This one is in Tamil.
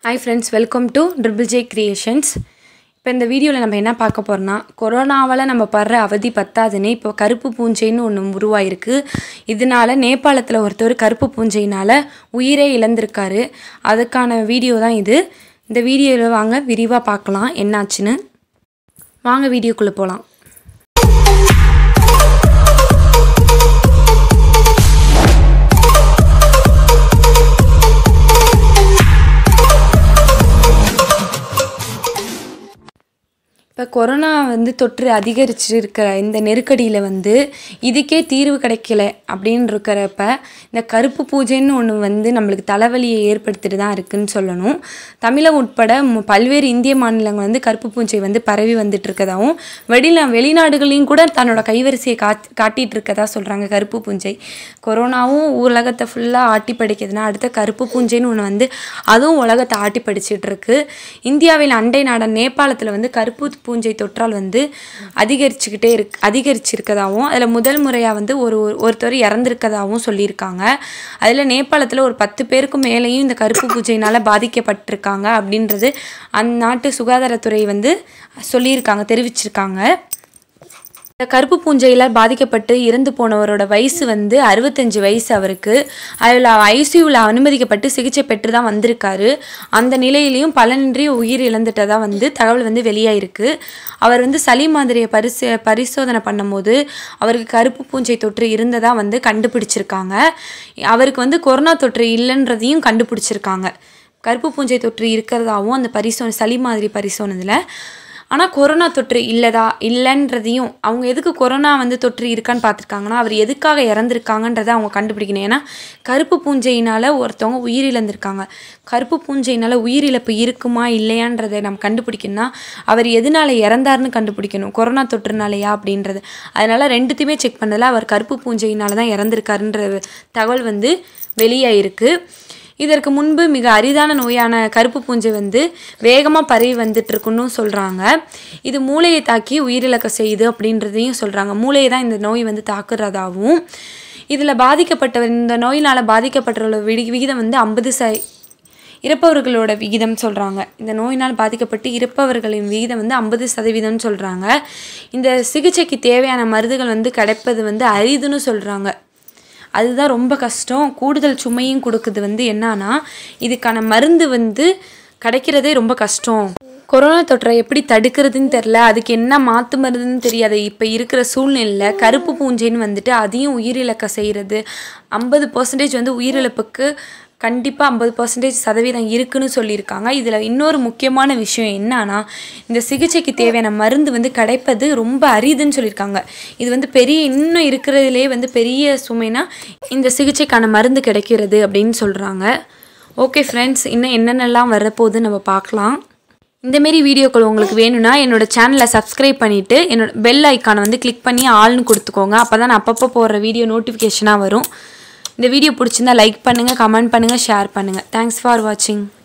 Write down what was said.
hi friends welcome to triple J creations இப்போ இந்த வீடியோவில் நம்ம என்ன பார்க்க போகிறோம்னா கொரோனாவால் நம்ம படுற அவதி பத்தாதுன்னு இப்போ கருப்பு பூஞ்சைன்னு ஒன்று உருவாயிருக்கு இதனால நேபாளத்தில் ஒருத்தர் கருப்பு பூஞ்சையினால் உயிரே இழந்திருக்காரு அதுக்கான வீடியோ தான் இது இந்த வீடியோவில் வாங்க விரிவாக பார்க்கலாம் என்னாச்சுன்னு வாங்க வீடியோக்குள்ளே போகலாம் இப்போ கொரோனா வந்து தொற்று அதிகரிச்சு இருக்கிற இந்த நெருக்கடியில் வந்து இதுக்கே தீர்வு கிடைக்கல அப்படின்னு இருக்கிறப்ப இந்த கருப்பு பூஜைன்னு ஒன்று வந்து நம்மளுக்கு தலைவலியை ஏற்படுத்திட்டு தான் இருக்குன்னு சொல்லணும் தமிழகம் உட்பட மு- பல்வேறு இந்திய மாநிலங்கள் வந்து கருப்பு பூஞ்சை வந்து பரவி வந்துட்டு இருக்கதாகவும் வெளிநா வெளிநாடுகளையும் கூட தன்னோட கைவரிசையை காட் காட்டிட்டு இருக்கதா சொல்கிறாங்க கருப்பு பூஞ்சை கொரோனாவும் உலகத்தை ஃபுல்லாக ஆட்டி படிக்குதுன்னா அடுத்த கருப்பு பூஞ்சைன்னு ஒன்று வந்து அதுவும் உலகத்தை ஆட்டி படிச்சிட்டு இருக்கு இந்தியாவில் அண்டை நாடான நேபாளத்தில் வந்து கருப்பு பூஞ்சை தொற்றால் வந்து அதிகரிச்சுக்கிட்டே இருக்கு அதிகரிச்சிருக்கதாகவும் அதில் முதல் முறையாக வந்து ஒரு ஒரு- ஒருத்தர் இறந்திருக்கதாகவும் சொல்லியிருக்காங்க அதில் நேபாளத்தில் ஒரு பத்து பேருக்கும் மேலேயும் இந்த கருப்பு பூஞ்சையினால் பாதிக்கப்பட்டிருக்காங்க அப்படின்றது அந்நாட்டு சுகாதாரத்துறை வந்து சொல்லியிருக்காங்க தெரிவிச்சிருக்காங்க இந்த கருப்பு பூஞ்சையில் பாதிக்கப்பட்டு இறந்து போனவரோட வயசு வந்து அறுபத்தஞ்சு வயசு அவருக்கு அதில் ஐசியூவில் அனுமதிக்கப்பட்டு சிகிச்சை பெற்று தான் வந்திருக்காரு அந்த நிலையிலையும் பலனின்றி உயிர் இழந்துட்டதா வந்து தகவல் வந்து வெளியாயிருக்கு அவர் வந்து சளி மாதிரியை பரிசு பரிசோதனை பண்ணும்போது அவருக்கு கருப்பு பூஞ்சை தொற்று இருந்ததா வந்து கண்டுபிடிச்சிருக்காங்க அவருக்கு வந்து கொரோனா தொற்று இல்லைன்றதையும் கண்டுபிடிச்சிருக்காங்க கருப்பு பூஞ்சை தொற்று இருக்கிறதாவும் அந்த பரிசோதனை சளி மாதிரி பரிசோதனையில் ஆனால் கொரோனா தொற்று இல்லதா இல்லைன்றதையும் அவங்க எதுக்கு கொரோனா வந்து தொற்று இருக்கான்னு பார்த்துருக்காங்கன்னா அவர் எதுக்காக இறந்துருக்காங்கன்றதை அவங்க கண்டுபிடிக்கணும் ஏன்னா கருப்பு பூஞ்சையினால் ஒருத்தவங்க உயிரிழந்திருக்காங்க கருப்பு பூஞ்சையினால் உயிரிழப்பு இருக்குமா இல்லையான்றதை நம்ம கண்டுபிடிக்கணும்னா அவர் எதனால இறந்தாருன்னு கண்டுபிடிக்கணும் கொரோனா தொற்றுனாலையா அப்படின்றது அதனால ரெண்டுத்தையுமே செக் பண்ணதில் அவர் கருப்பு பூஞ்சையினால தான் இறந்திருக்காருன்ற தகவல் வந்து வெளியாயிருக்கு இதற்கு முன்பு மிக அரிதான நோயான கருப்பு பூஞ்சை வந்து வேகமாக பரவி வந்துட்டு இருக்குன்னு சொல்கிறாங்க இது மூளையை தாக்கி உயிரிழக்க செய்யுது அப்படின்றதையும் சொல்கிறாங்க மூளையை தான் இந்த நோய் வந்து தாக்குறதாகவும் இதில் பாதிக்கப்பட்டவர் இந்த நோயினால் பாதிக்கப்பட்டவர்களோட விடி விகிதம் வந்து ஐம்பது ச இறப்பவர்களோட விகிதம் சொல்கிறாங்க இந்த நோயினால் பாதிக்கப்பட்டு இறப்பவர்களின் விகிதம் வந்து ஐம்பது சதவீதம்னு சொல்கிறாங்க இந்த சிகிச்சைக்கு தேவையான மருந்துகள் வந்து கிடைப்பது வந்து அரிதுன்னு சொல்கிறாங்க அதுதான் ரொம்ப கஷ்டம் கூடுதல் சுமையும் கொடுக்குது வந்து என்னன்னா இதுக்கான மருந்து வந்து கிடைக்கிறதே ரொம்ப கஷ்டம் கொரோனா தொற்றை எப்படி தடுக்கிறதுன்னு தெரில அதுக்கு என்ன மாற்று மருந்துன்னு தெரியாது இப்போ இருக்கிற சூழ்நிலையில் கருப்பு பூஞ்சைன்னு வந்துட்டு அதையும் உயிரிழக்க செய்கிறது ஐம்பது பர்சன்டேஜ் வந்து உயிரிழப்புக்கு கண்டிப்பாக ஐம்பது பர்சன்டேஜ் சதவீதம் இருக்குன்னு சொல்லியிருக்காங்க இதில் இன்னொரு முக்கியமான விஷயம் என்னன்னா இந்த சிகிச்சைக்கு தேவையான மருந்து வந்து கிடைப்பது ரொம்ப அரிதுன்னு சொல்லியிருக்காங்க இது வந்து பெரிய இன்னும் இருக்கிறதுலே வந்து பெரிய சுமைனா இந்த சிகிச்சைக்கான மருந்து கிடைக்கிறது அப்படின்னு சொல்கிறாங்க ஓகே ஃப்ரெண்ட்ஸ் இன்னும் என்னென்னலாம் வரப்போகுது நம்ம பார்க்கலாம் இந்தமாரி வீடியோக்கள் உங்களுக்கு வேணும்னா என்னோட சேனலை சப்ஸ்கிரைப் பண்ணிவிட்டு என்னோட பெல் ஐக்கானை வந்து கிளிக் பண்ணி ஆள்னு கொடுத்துக்கோங்க அப்போ தான் நான் அப்பப்போ போடுற வீடியோ நோட்டிஃபிகேஷனாக வரும் இந்த வீடியோ பிடிச்சிருந்தா லைக் பண்ணுங்கள் கமெண்ட் பண்ணுங்கள் ஷேர் பண்ணுங்கள் தேங்க்ஸ் ஃபார் வாட்சிங்